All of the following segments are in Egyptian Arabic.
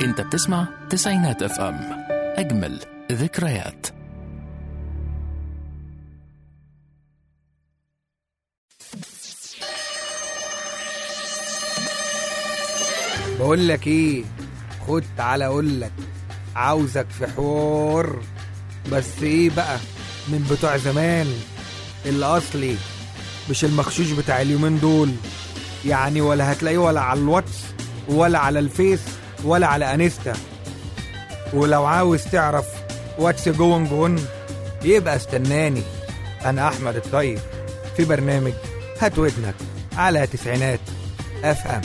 انت بتسمع تسعينات اف ام اجمل ذكريات بقول لك ايه خد تعالى اقول لك عاوزك في حوار بس ايه بقى من بتوع زمان الاصلي مش المخشوش بتاع اليومين دول يعني ولا هتلاقيه ولا على الواتس ولا على الفيس ولا على انستا ولو عاوز تعرف واتس جون جون يبقى استناني انا احمد الطيب في برنامج هات ودنك على تسعينات اف ام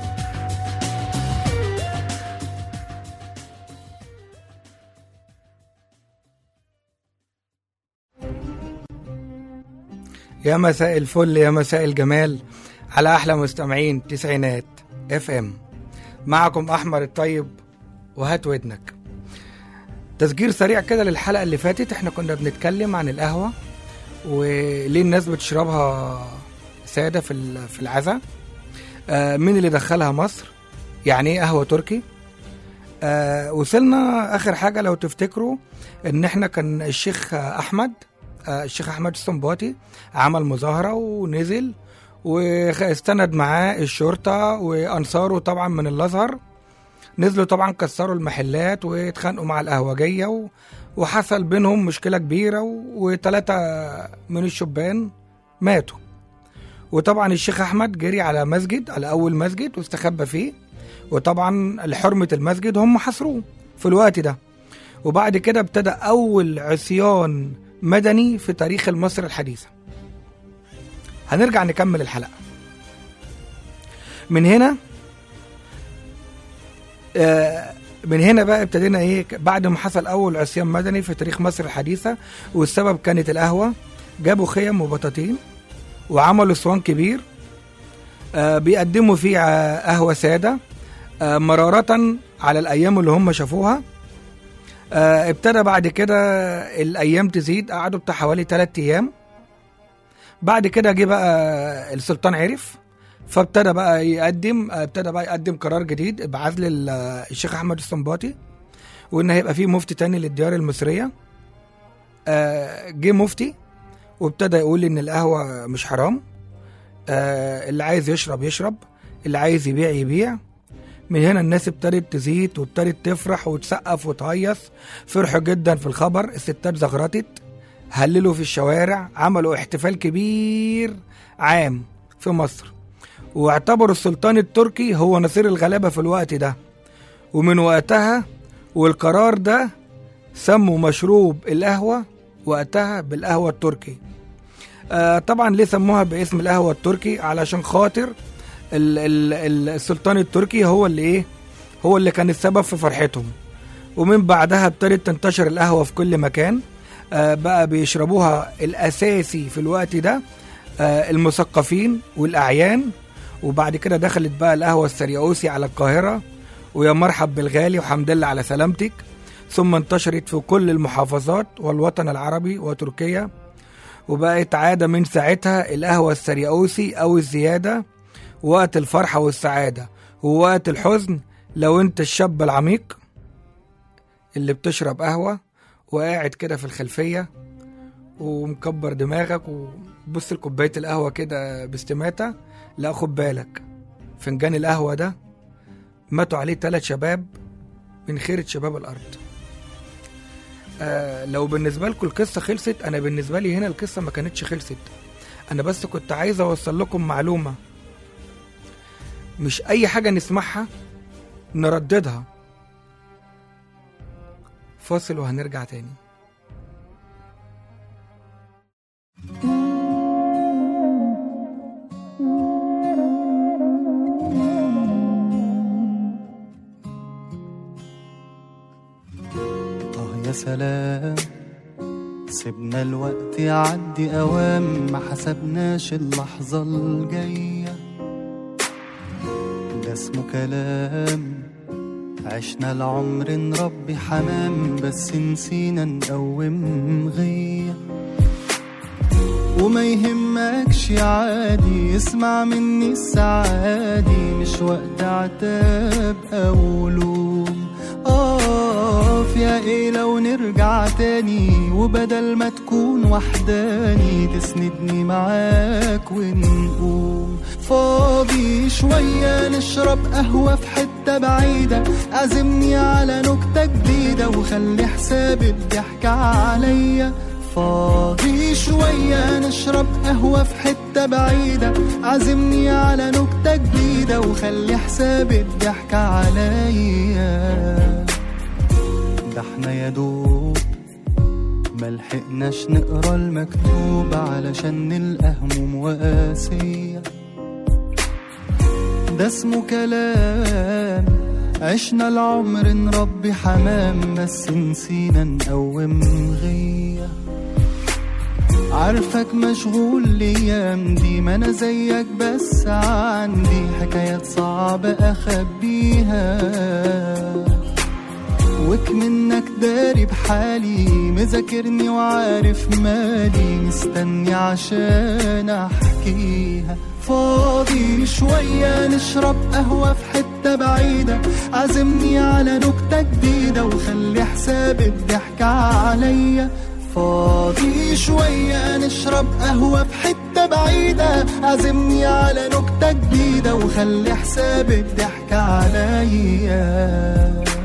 يا مساء الفل يا مساء الجمال على احلى مستمعين تسعينات اف ام معكم احمد الطيب وهات ودنك تسجيل سريع كده للحلقه اللي فاتت احنا كنا بنتكلم عن القهوه وليه الناس بتشربها ساده في ال- في العزا آه مين اللي دخلها مصر يعني ايه قهوه تركي آه وصلنا اخر حاجه لو تفتكروا ان احنا كان الشيخ احمد آه الشيخ احمد السنباطي عمل مظاهره ونزل واستند معاه الشرطه وانصاره طبعا من الازهر نزلوا طبعا كسروا المحلات واتخانقوا مع القهوجيه و... وحصل بينهم مشكله كبيره وثلاثه من الشبان ماتوا وطبعا الشيخ احمد جري على مسجد على اول مسجد واستخبى فيه وطبعا لحرمه المسجد هم حصروه في الوقت ده وبعد كده ابتدى اول عصيان مدني في تاريخ مصر الحديثه هنرجع نكمل الحلقه من هنا آه، من هنا بقى ابتدينا ايه بعد ما حصل اول عصيان مدني في تاريخ مصر الحديثه والسبب كانت القهوه جابوا خيم وبطاطين وعملوا صوان كبير آه، بيقدموا فيه آه، قهوه ساده آه، مرارة على الايام اللي هم شافوها آه، ابتدى بعد كده الايام تزيد قعدوا بتاع حوالي 3 ايام بعد كده جه بقى السلطان عرف فابتدى بقى يقدم ابتدى بقى يقدم قرار جديد بعزل ال- الشيخ احمد السنباطي وان هيبقى فيه مفتي تاني للديار المصريه آه، جه مفتي وابتدى يقول ان القهوه مش حرام آه، اللي عايز يشرب يشرب اللي عايز يبيع يبيع من هنا الناس ابتدت تزيد وابتدت تفرح وتسقف وتهيص فرحوا جدا في الخبر الستات زغرطت هللوا في الشوارع عملوا احتفال كبير عام في مصر واعتبروا السلطان التركي هو نصير الغلابة في الوقت ده ومن وقتها والقرار ده سموا مشروب القهوة وقتها بالقهوة التركي آه طبعا ليه سموها باسم القهوة التركي علشان خاطر ال ال ال السلطان التركي هو اللي ايه هو اللي كان السبب في فرحتهم ومن بعدها ابتدت تنتشر القهوة في كل مكان آه بقى بيشربوها الأساسي في الوقت ده آه المثقفين والأعيان وبعد كده دخلت بقى القهوة السرياوسي على القاهرة ويا مرحب بالغالي وحمد لله على سلامتك ثم انتشرت في كل المحافظات والوطن العربي وتركيا وبقت عادة من ساعتها القهوة السرياوسي أو الزيادة وقت الفرحة والسعادة ووقت الحزن لو انت الشاب العميق اللي بتشرب قهوة وقاعد كده في الخلفية ومكبر دماغك وبص لكوباية القهوة كده باستماتة لا خد بالك فنجان القهوة ده ماتوا عليه ثلاث شباب من خيرة شباب الأرض آه لو بالنسبة لكم القصة خلصت أنا بالنسبة لي هنا القصة ما كانتش خلصت أنا بس كنت عايز أوصل لكم معلومة مش أي حاجة نسمعها نرددها فاصل وهنرجع تاني آه يا سلام سيبنا الوقت يعدي أوام ما حسبناش اللحظة الجاية ده اسمه كلام عشنا العمر نربي حمام بس نسينا نقوم غية وما يهمكش عادي اسمع مني السعادي مش وقت عتاب أو لوم يا ايه لو نرجع تاني وبدل ما تكون وحداني تسندني معاك ونقوم فاضي شوية نشرب قهوة في حتة بعيدة عزمني على نكتة جديدة وخلي حساب الضحك عليا فاضي شوية نشرب قهوة في حتة بعيدة عزمني على نكتة جديدة وخلي حساب الضحك عليا ده احنا يا دوب ملحقناش نقرا المكتوب علشان نلقى هموم وقاسية ده اسمه كلام عشنا العمر نربي حمام بس نسينا نقوم غيه عارفك مشغول الايام دي ما انا زيك بس عندي حكايات صعبة اخبيها وك منك داري بحالي مذاكرني وعارف مالي مستني عشان احكيها فاضي شوية نشرب قهوة في حتة بعيدة عزمني على نكتة جديدة وخلي حساب الضحك عليا فاضي شوية نشرب قهوة في حتة بعيدة عزمني على نكتة جديدة وخلي حساب الضحك عليا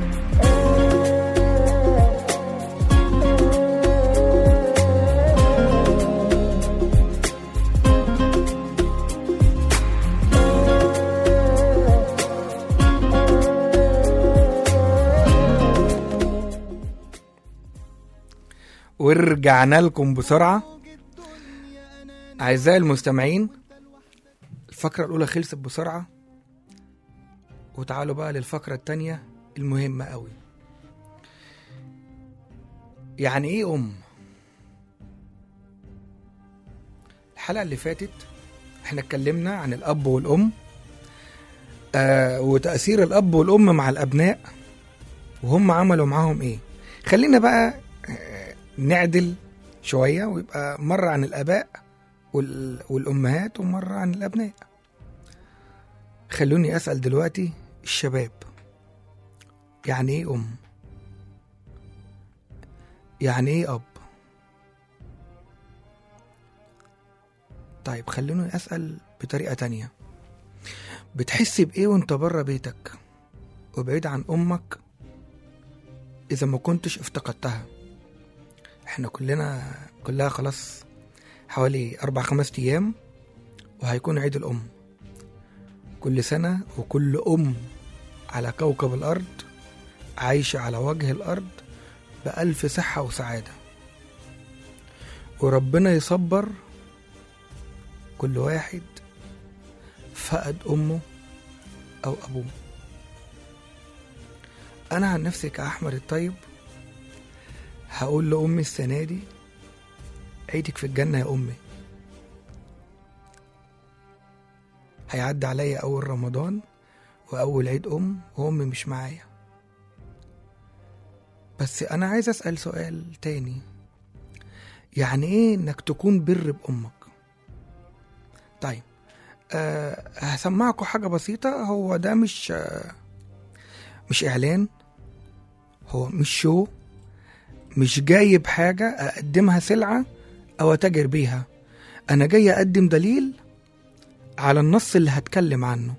ورجعنا لكم بسرعة أعزائي المستمعين الفقرة الأولى خلصت بسرعة وتعالوا بقى للفقرة التانية المهمة قوي يعني إيه أم؟ الحلقة اللي فاتت احنا اتكلمنا عن الأب والأم آه وتأثير الأب والأم مع الأبناء وهم عملوا معاهم إيه خلينا بقى آه، نعدل شوية ويبقى مرة عن الآباء وال- والأمهات ومرة عن الأبناء خلوني أسأل دلوقتي الشباب يعني إيه أم؟ يعني إيه أب؟ طيب خلوني أسأل بطريقة تانية بتحس بإيه وأنت بره بيتك وبعيد عن أمك إذا ما كنتش افتقدتها احنا كلنا كلها خلاص حوالي أربع خمس أيام وهيكون عيد الأم كل سنة وكل أم على كوكب الأرض عايشة على وجه الأرض بألف صحة وسعادة وربنا يصبر كل واحد فقد أمه أو أبوه أنا عن نفسي كأحمد الطيب هقول لأمي السنة دي عيدك في الجنة يا أمي هيعدي عليا أول رمضان وأول عيد أم وأمي مش معايا بس أنا عايز أسأل سؤال تاني يعني إيه إنك تكون بر بأمك طيب أه هسمعكم حاجة بسيطة هو ده مش آه مش إعلان هو مش شو مش جايب حاجة أقدمها سلعة أو أتاجر بيها أنا جاي أقدم دليل على النص اللي هتكلم عنه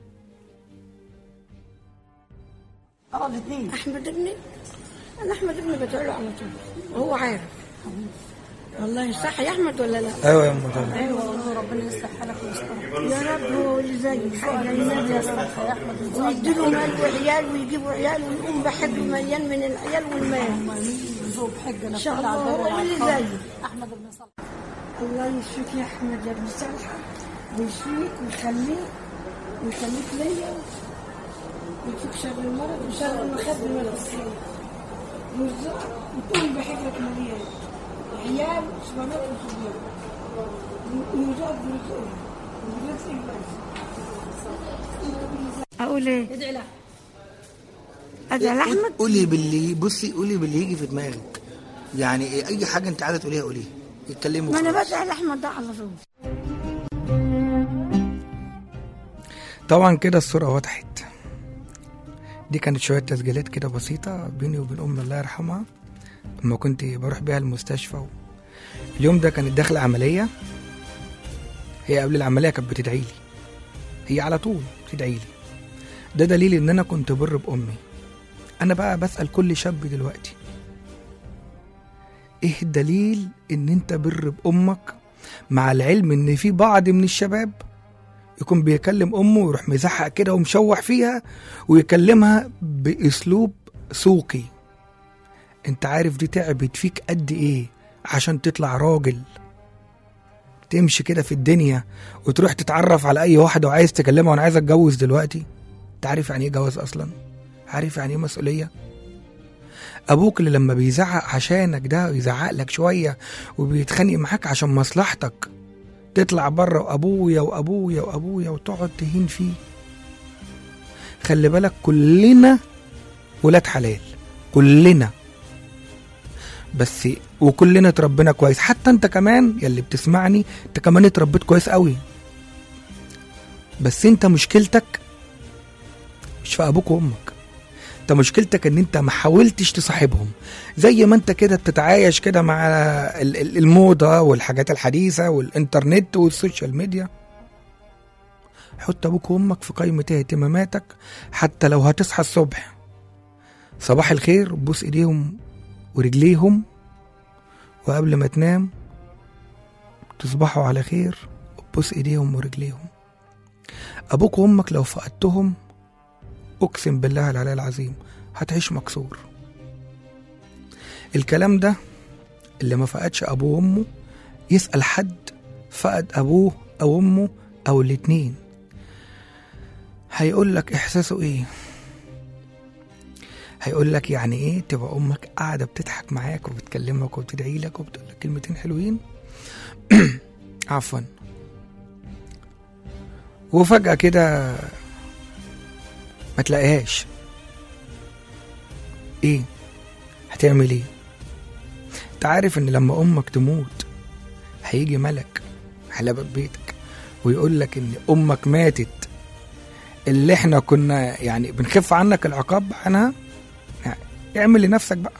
اه الاثنين احمد ابني انا احمد ابني بدعي له على طول وهو عارف والله صح يا احمد ولا لا أيوة يا أم طارق. ايوه والله ربنا يصلح حالك ويصلحك يا رب هو اللي زي حاجه النبي يا صلاح يا احمد ويديله مال وعيال ويجيبوا عيال ويقوم بحب مليان من العيال والمال يزوج حجه ان شاء الله هو اللي زيه احمد بن صالح الله يشفيك يا احمد يا ابن صالحه ويشفيك ويخليك ويخليك ليا ويكفيك شر المرض وشر المخد من الخير ويرزقك وتقوم بحجرك مليان عيال وصبانات وصبيان ويرزقك برزقهم برزقك بس اقول ايه؟ ادعي له ادعي لاحمد قولي باللي بصي قولي باللي يجي في دماغك يعني إيه اي حاجه انت عايزه تقوليها قوليها اتكلموا ما انا خلاص. بدعي لاحمد ده على طول طبعا كده الصورة وضحت دي كانت شويه تسجيلات كده بسيطه بيني وبين امي الله يرحمها لما كنت بروح بيها المستشفى و... اليوم ده كانت داخله عمليه هي قبل العمليه كانت بتدعي لي هي على طول بتدعي لي ده دليل ان انا كنت بر بامي انا بقى بسال كل شاب دلوقتي ايه الدليل ان انت بر بامك مع العلم ان في بعض من الشباب يكون بيكلم امه ويروح مزحق كده ومشوح فيها ويكلمها باسلوب سوقي انت عارف دي تعبت فيك قد ايه عشان تطلع راجل تمشي كده في الدنيا وتروح تتعرف على اي واحده وعايز تكلمها وانا عايز اتجوز دلوقتي انت عارف يعني ايه جواز اصلا عارف يعني ايه مسؤوليه ابوك اللي لما بيزعق عشانك ده يزعق لك شويه وبيتخانق معاك عشان مصلحتك تطلع بره وابويا وابويا وابويا وتقعد تهين فيه خلي بالك كلنا ولاد حلال كلنا بس وكلنا اتربينا كويس حتى انت كمان يلي بتسمعني انت كمان اتربيت كويس قوي بس انت مشكلتك مش في ابوك وامك انت مشكلتك ان انت ما حاولتش تصاحبهم زي ما انت كده بتتعايش كده مع ال- ال- الموضه والحاجات الحديثه والانترنت والسوشيال ميديا حط ابوك وامك في قائمه اهتماماتك حتى لو هتصحى الصبح صباح الخير بوس ايديهم ورجليهم وقبل ما تنام تصبحوا على خير وتبوس ايديهم ورجليهم ابوك وامك لو فقدتهم اقسم بالله العلي العظيم هتعيش مكسور الكلام ده اللي ما فقدش ابوه وامه يسال حد فقد ابوه او امه او الاتنين هيقول لك احساسه ايه هيقول لك يعني ايه تبقى امك قاعده بتضحك معاك وبتكلمك وبتدعي لك وبتقول لك كلمتين حلوين عفوا وفجاه كده ما تلاقيهاش ايه هتعمل ايه انت عارف ان لما امك تموت هيجي ملك على باب بيتك ويقول لك ان امك ماتت اللي احنا كنا يعني بنخف عنك العقاب عنها يعني اعمل لنفسك بقى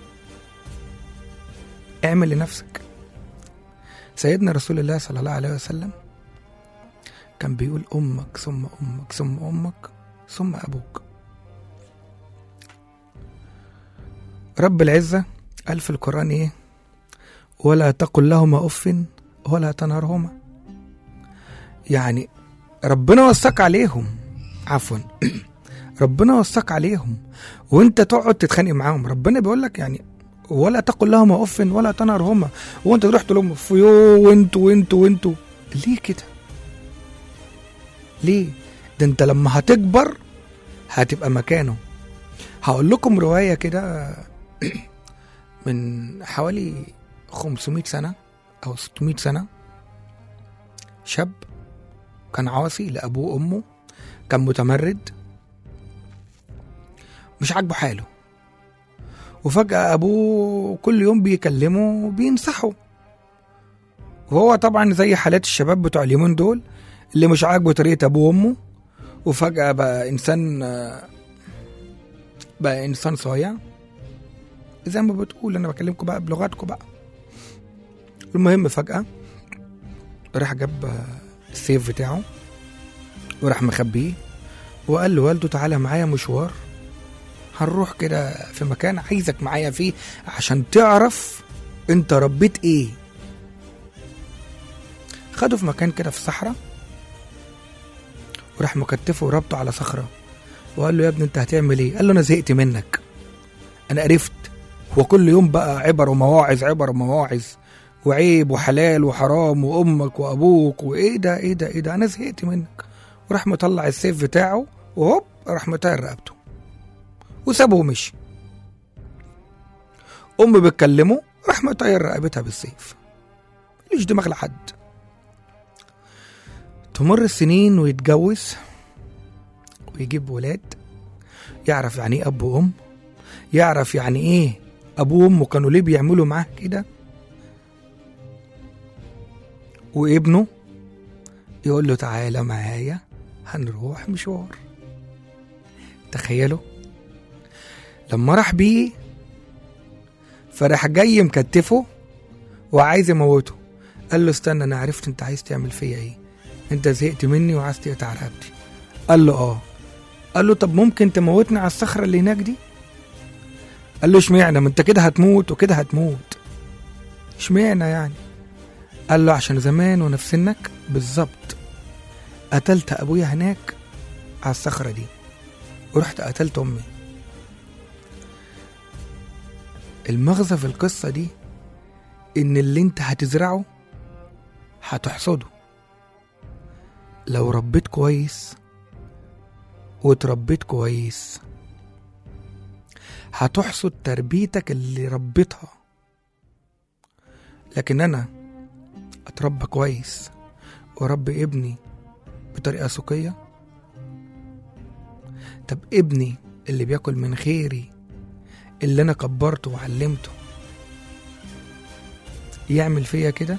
اعمل لنفسك سيدنا رسول الله صلى الله عليه وسلم كان بيقول امك ثم امك ثم امك ثم ابوك رب العزه قال في القران ايه ولا تقل لهما اف ولا تنهرهما يعني ربنا وصاك عليهم عفوا ربنا وصاك عليهم وانت تقعد تتخانق معاهم ربنا بيقول لك يعني ولا تقل لهما اف ولا تنهرهما وانت تروح تقول لهم فيو وانتوا وانتوا وانتوا ليه كده ليه ده انت لما هتكبر هتبقى مكانه هقول لكم روايه كده من حوالي 500 سنه او 600 سنه شاب كان عاصي لابوه وامه كان متمرد مش عاجبه حاله وفجأة أبوه كل يوم بيكلمه وبينصحه وهو طبعا زي حالات الشباب بتوع اليومين دول اللي مش عاجبه طريقة أبوه وأمه وفجأة بقى إنسان بقى إنسان صايع زي ما بتقول أنا بكلمكم بقى بلغتكم بقى المهم فجأة راح جاب السيف بتاعه وراح مخبيه وقال لوالده تعالى معايا مشوار هنروح كده في مكان عايزك معايا فيه عشان تعرف انت ربيت ايه خده في مكان كده في الصحراء وراح مكتفه وربطه على صخرة وقال له يا ابني انت هتعمل ايه قال له انا زهقت منك انا قرفت هو كل يوم بقى عبر ومواعظ عبر ومواعظ وعيب وحلال وحرام وامك وابوك وايه ده ايه ده ايه ده انا زهقت منك وراح مطلع السيف بتاعه وهوب راح مطير رقبته وسابه ومشي ام بتكلمه راح مطير رقبتها بالسيف مليش دماغ لحد تمر السنين ويتجوز ويجيب ولاد يعرف يعني ايه اب وام يعرف يعني ايه ابوه وامه كانوا ليه بيعملوا معاه كده وابنه يقول له تعالى معايا هنروح مشوار تخيلوا لما راح بيه فراح جاي مكتفه وعايز يموته قال له استنى انا عرفت انت عايز تعمل فيا ايه انت زهقت مني وعايز تقطع رقبتي قال له اه قال له طب ممكن تموتني على الصخره اللي هناك دي قال له اشمعنى ما انت كده هتموت وكده هتموت اشمعنى يعني قال له عشان زمان وانا في سنك بالظبط قتلت ابويا هناك على الصخره دي ورحت قتلت امي المغزى في القصه دي ان اللي انت هتزرعه هتحصده لو ربيت كويس وتربيت كويس هتحصد تربيتك اللي ربيتها لكن انا اتربى كويس واربي ابني بطريقه سوقيه طب ابني اللي بياكل من خيري اللي انا كبرته وعلمته يعمل فيا كده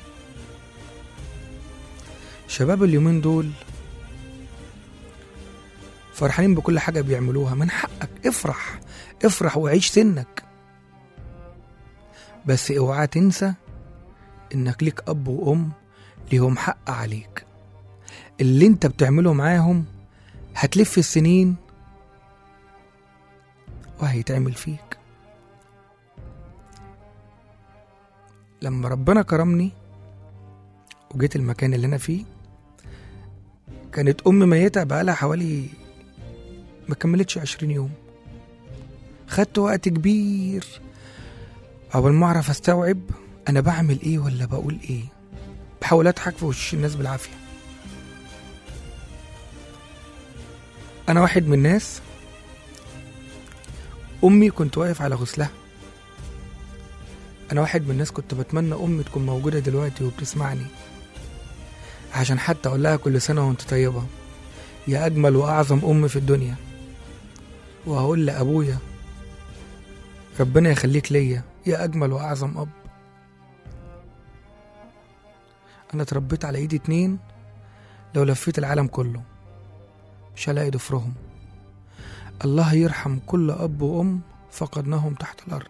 شباب اليومين دول فرحانين بكل حاجة بيعملوها من حقك افرح افرح وعيش سنك بس اوعى تنسى انك ليك اب وام ليهم حق عليك اللي انت بتعمله معاهم هتلف السنين وهيتعمل فيك لما ربنا كرمني وجيت المكان اللي انا فيه كانت امي ميتة بقالها حوالي ما كملتش عشرين يوم خدت وقت كبير اول ما اعرف استوعب انا بعمل ايه ولا بقول ايه بحاول اضحك في وش الناس بالعافيه انا واحد من الناس امي كنت واقف على غسلها انا واحد من الناس كنت بتمنى امي تكون موجوده دلوقتي وبتسمعني عشان حتى اقول لها كل سنه وانت طيبه يا اجمل واعظم ام في الدنيا وهقول لابويا ربنا يخليك ليا يا اجمل واعظم اب انا اتربيت على ايدي اتنين لو لفيت العالم كله مش هلاقي ضفرهم الله يرحم كل اب وام فقدناهم تحت الارض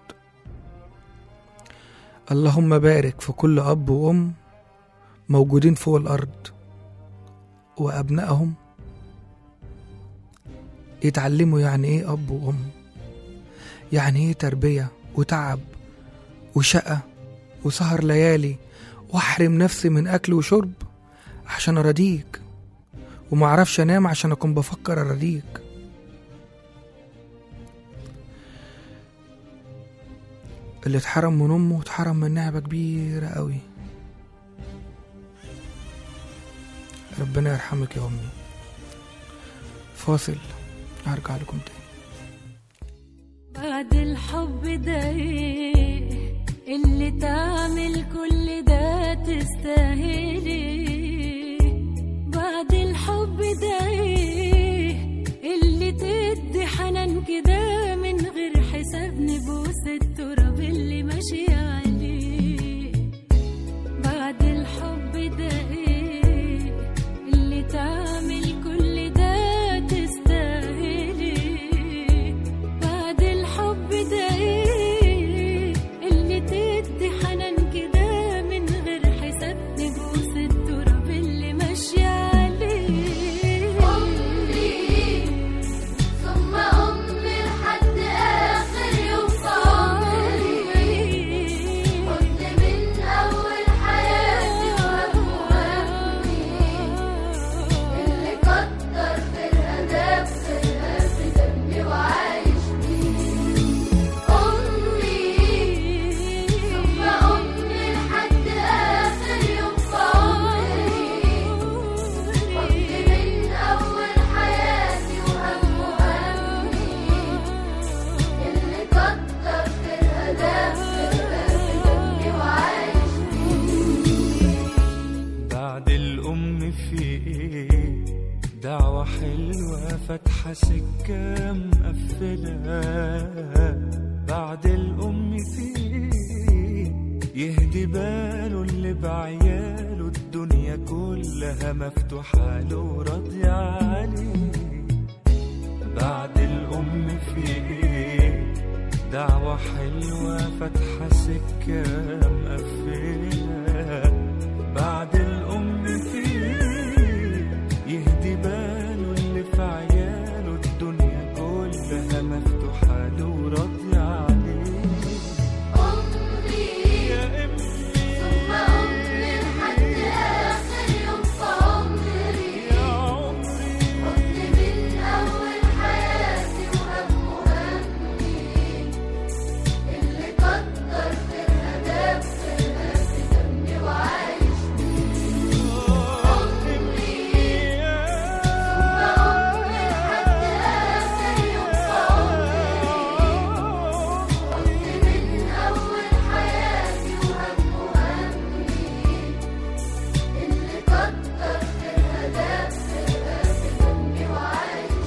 اللهم بارك في كل اب وام موجودين فوق الارض وابنائهم يتعلموا يعني ايه اب وام يعني ايه تربيه وتعب وشقه وسهر ليالي واحرم نفسي من اكل وشرب عشان ارضيك ومعرفش انام عشان اكون بفكر ارضيك اللي اتحرم من امه اتحرم من نعمه كبيره قوي ربنا يرحمك يا امي فاصل هرجع لكم تاني بعد الحب ده ايه اللي تعمل كل ده تستاهل ايه بعد الحب ده ايه اللي تدي حنان كده من غير حساب نبوس التراب اللي ماشي عليه بعد الحب ده ايه اللي تعمل كل ده تستاهل ايه بعد الحب ده ايه اللي تدي حنان كده من غير حساب نبوس التراب اللي ماشي عليه أمي ثم أمي لحد آخر يوم في عمري كنت من أول حياتي وهمي اللي كتر خيرها ده بخيرها في دمي وعايش بيه أمي ثم أمي لحد آخر يوم في عمري كنت من أول حياتي وهم وهمي اللي كتر خيرها ده بخيرها في دمي وعايش بعد الأم في إيه دعوة حلوة فاتحة سكة مقفلة بعد الأم في إيه يهدي باله اللي بعياله الدنيا كلها مفتوحة له وراضية عليه بعد الأم في إيه دعوة حلوة فاتحة سكة مقفلة بعد الأم فيه يهدي باله اللي في عياله الدنيا كلها مفتوحة له وراضية عليه أمي يا أمي ثم أمي لحد آخر يوم في عمري يا عمري حضن من أول حياتي وهم همي اللي كتر خيرها داب خيرها في دمي وعايش أمي ثم أمي لحد آخر يوم في عمري حضن من أول حياتي وهم همي اللي كتر خيرها داب خيرها في دمي وعايش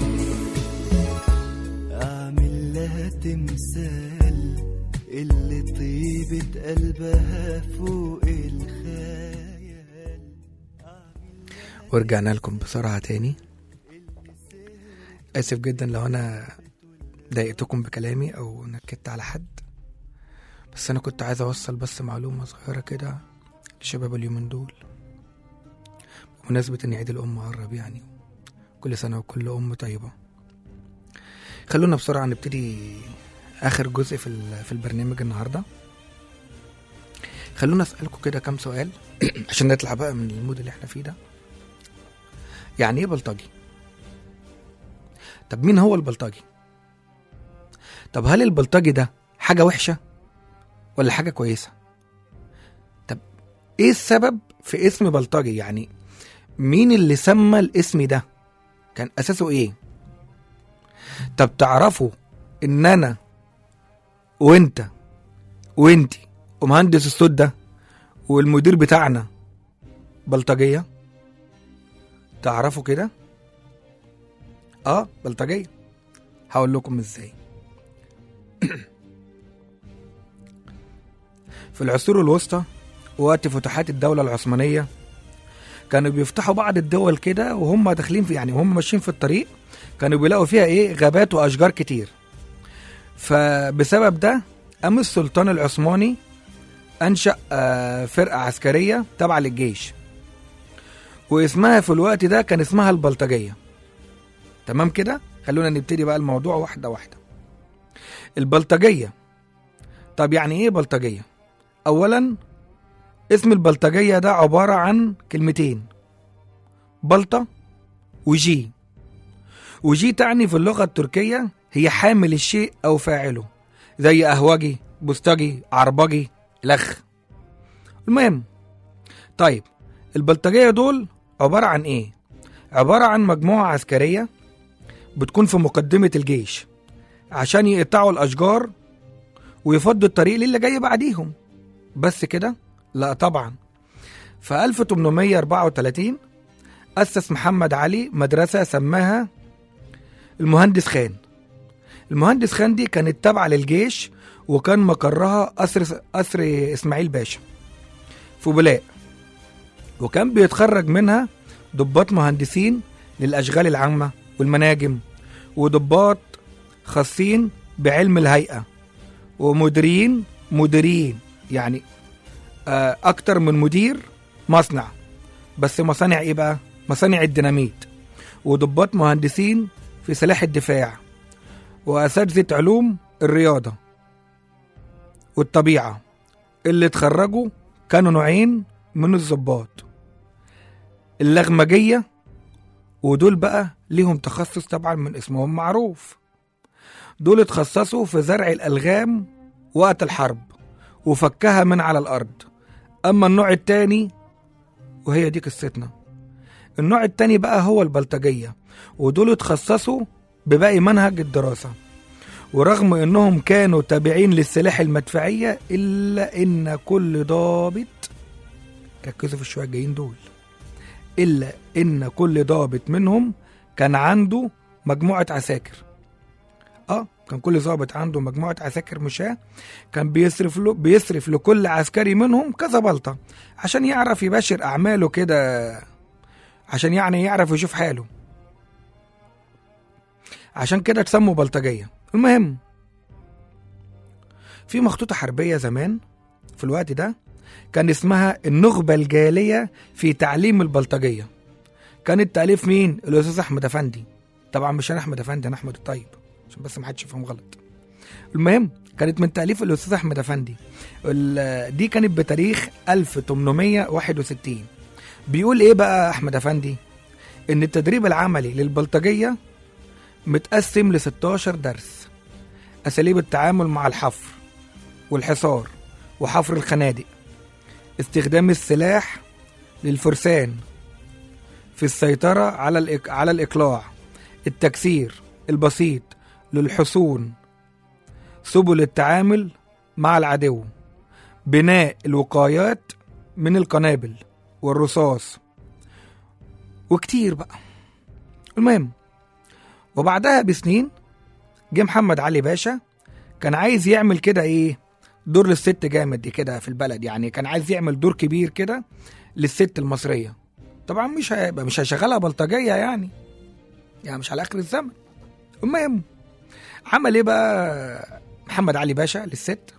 أعمل لها تمثال اللي طيبة قلبها فوق الخيال ورجعنا لكم بسرعة تاني آسف جدا لو أنا ضايقتكم بكلامي أو نكدت على حد بس أنا كنت عايز أوصل بس معلومة صغيرة كده لشباب اليومين دول بمناسبة إن عيد الأم قرب يعني كل سنة وكل أم طيبة خلونا بسرعة نبتدي آخر جزء في ال- في البرنامج النهاردة خلونا أسألكم كده كام سؤال عشان نطلع بقى من المود اللي احنا فيه ده يعني ايه بلطجي طب مين هو البلطجي طب هل البلطجي ده حاجة وحشة ولا حاجة كويسة طب ايه السبب في اسم بلطجي يعني مين اللي سمى الاسم ده كان اساسه ايه طب تعرفوا ان انا وانت وانتي ومهندس الصوت ده والمدير بتاعنا بلطجيه تعرفوا كده اه بلطجيه هقول لكم ازاي في العصور الوسطى وقت فتوحات الدولة العثمانية كانوا بيفتحوا بعض الدول كده وهم داخلين في يعني وهم ماشيين في الطريق كانوا بيلاقوا فيها ايه غابات واشجار كتير فبسبب ده قام السلطان العثماني انشأ آه، فرقة عسكرية تابعة للجيش واسمها في الوقت ده كان اسمها البلطجية تمام كده خلونا نبتدي بقى الموضوع واحدة واحدة البلطجية طب يعني ايه بلطجية اولا اسم البلطجية ده عبارة عن كلمتين بلطة وجي وجي تعني في اللغة التركية هي حامل الشيء أو فاعله زي أهوجي بوستجي عربجي لخ المهم طيب البلطجية دول عبارة عن إيه؟ عبارة عن مجموعة عسكرية بتكون في مقدمة الجيش عشان يقطعوا الأشجار ويفضوا الطريق للي جاي بعديهم بس كده؟ لا طبعا في 1834 أسس محمد علي مدرسة سماها المهندس خان المهندس خان دي كانت تابعة للجيش وكان مقرها قصر قصر إسماعيل باشا في بولاق وكان بيتخرج منها ضباط مهندسين للأشغال العامة والمناجم وضباط خاصين بعلم الهيئة ومديرين مديرين يعني آه، أكتر من مدير مصنع بس مصانع إيه بقى؟ مصانع الديناميت وضباط مهندسين في سلاح الدفاع وأساتذة علوم الرياضة والطبيعة اللي اتخرجوا كانوا نوعين من الضباط اللغمجية ودول بقى ليهم تخصص طبعا من اسمهم معروف دول اتخصصوا في زرع الألغام وقت الحرب وفكها من على الأرض أما النوع التاني وهي دي قصتنا النوع التاني بقى هو البلطجية ودول اتخصصوا بباقي منهج الدراسة ورغم انهم كانوا تابعين للسلاح المدفعية الا ان كل ضابط ركزوا في الشوية الجايين دول الا ان كل ضابط منهم كان عنده مجموعة عساكر اه كان كل ضابط عنده مجموعة عساكر مشاة كان بيصرف له بيصرف لكل عسكري منهم كذا بلطة عشان يعرف يباشر أعماله كده عشان يعني يعرف يشوف حاله عشان كده تسموا بلطجية المهم في مخطوطة حربية زمان في الوقت ده كان اسمها النخبة الجالية في تعليم البلطجية كانت تأليف مين؟ الأستاذ أحمد أفندي طبعا مش أنا أحمد أفندي أنا أحمد الطيب عشان بس ما حدش يفهم غلط المهم كانت من تأليف الأستاذ أحمد أفندي ال- دي كانت بتاريخ 1861 بيقول إيه بقى أحمد أفندي؟ إن التدريب العملي للبلطجية متقسم ل 16 درس أساليب التعامل مع الحفر والحصار وحفر الخنادق استخدام السلاح للفرسان في السيطرة على الإق... على الإقلاع التكسير البسيط للحصون سبل التعامل مع العدو بناء الوقايات من القنابل والرصاص وكتير بقى المهم وبعدها بسنين جه محمد علي باشا كان عايز يعمل كده ايه دور للست جامد دي كده في البلد يعني كان عايز يعمل دور كبير كده للست المصرية طبعا مش هيبقى مش هيشغلها بلطجية يعني يعني مش على آخر الزمن المهم عمل ايه بقى محمد علي باشا للست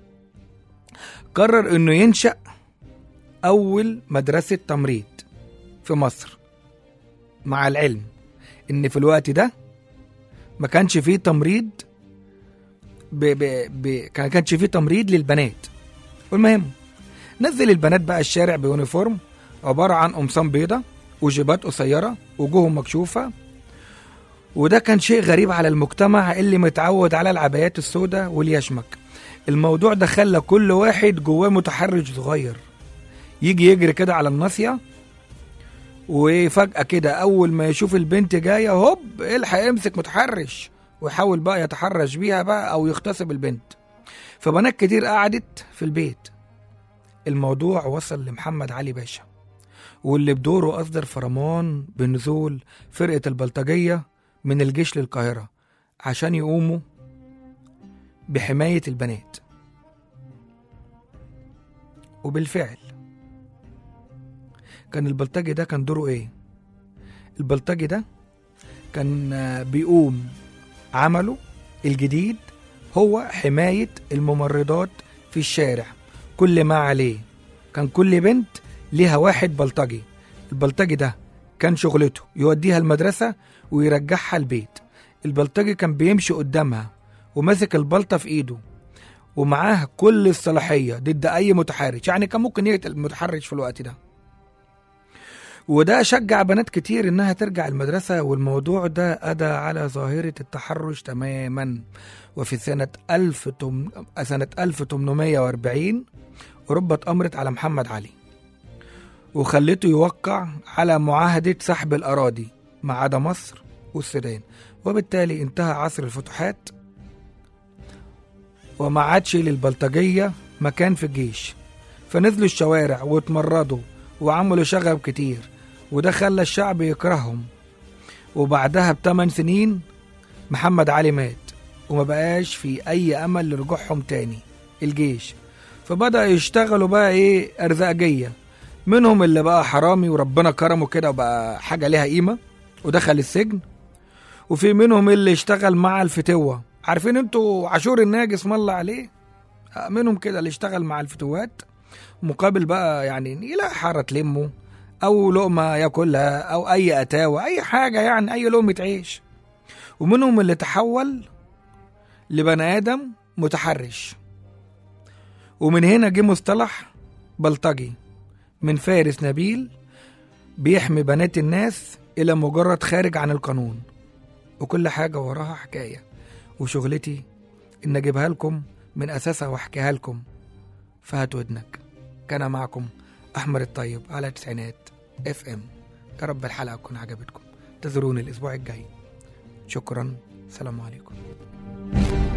قرر انه ينشأ اول مدرسة تمريض في مصر مع العلم ان في الوقت ده ما كانش فيه تمريض ب ب ب كان كانش فيه تمريض للبنات والمهم نزل البنات بقى الشارع بيونيفورم عبارة عن قمصان بيضة وجيبات قصيرة وجوههم مكشوفة وده كان شيء غريب على المجتمع اللي متعود على العبايات السوداء واليشمك الموضوع ده خلى كل واحد جواه متحرج صغير يجي يجري كده على الناصية وفجأة كده أول ما يشوف البنت جاية هوب الحق يمسك متحرش ويحاول بقى يتحرش بيها بقى أو يغتصب البنت فبنات كتير قعدت في البيت الموضوع وصل لمحمد علي باشا واللي بدوره أصدر فرمان بنزول فرقة البلطجية من الجيش للقاهرة عشان يقوموا بحماية البنات وبالفعل كان البلطجي ده كان دوره ايه البلطجي ده كان آه، بيقوم عمله الجديد هو حماية الممرضات في الشارع كل ما عليه كان كل بنت ليها واحد بلطجي البلطجي ده كان شغلته يوديها المدرسة ويرجعها البيت البلطجي كان بيمشي قدامها وماسك البلطة في ايده ومعاه كل الصلاحية ضد أي متحرش يعني كان ممكن يقتل المتحرش في الوقت ده وده شجع بنات كتير إنها ترجع المدرسة والموضوع ده أدى على ظاهرة التحرش تماما وفي سنة 1000 تم... سنة 1840 أوروبا اتأمرت على محمد علي وخلته يوقع على معاهدة سحب الأراضي ما عدا مصر والسودان وبالتالي انتهى عصر الفتوحات وما عادش للبلطجية مكان في الجيش فنزلوا الشوارع واتمردوا وعملوا شغب كتير وده خلى الشعب يكرههم وبعدها بثمان سنين محمد علي مات وما بقاش في أي أمل لرجوعهم تاني الجيش فبدأ يشتغلوا بقى إيه أرزاقية منهم اللي بقى حرامي وربنا كرمه كده وبقى حاجة ليها قيمة ودخل السجن وفي منهم اللي اشتغل مع الفتوة عارفين انتوا عاشور الناجي اسم الله عليه آه، منهم كده اللي اشتغل مع الفتوات مقابل بقى يعني يلاقي حارة تلمه أو لقمة ياكلها أو أي أتاوة أي حاجة يعني أي لقمة عيش ومنهم اللي تحول لبني آدم متحرش ومن هنا جه مصطلح بلطجي من فارس نبيل بيحمي بنات الناس إلى مجرد خارج عن القانون وكل حاجة وراها حكاية وشغلتي إن أجيبها لكم من أساسها وأحكيها لكم فهات ودنك كان معكم أحمد الطيب على تسعينات اف ام يا رب الحلقة تكون عجبتكم انتظروني الأسبوع الجاي شكرا سلام عليكم